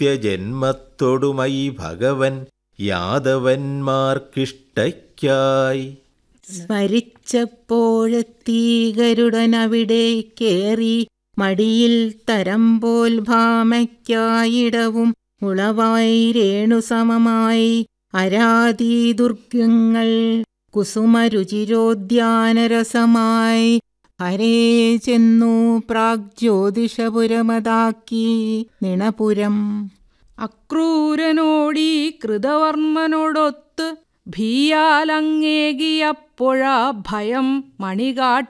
മർത്ത്യജന്മത്തൊടുമൈ ഭഗവൻ യാദവന്മാർക്കിഷ്ടയ്ക്കായി സ്മരിച്ചപ്പോഴെത്തി ഗരുഡനവിടെ കേറി മടിയിൽ തരംപോൽ ഭാമയ്ക്കായിടവും ഉളവായി രേണുസമമായി അരാതി ദുർഗങ്ങൾ കുസുമരുചിരോദ്യാനരസമായി ഹരേ ചെന്നു പ്രാഗ്ജ്യോതിഷപുരമതാക്കി നിണപുരം അക്രൂരനോടീ കൃതവർമ്മനോടൊത്ത് ഭീയാലങ്ങേകിയപ്പോഴാ ഭയം മണികാ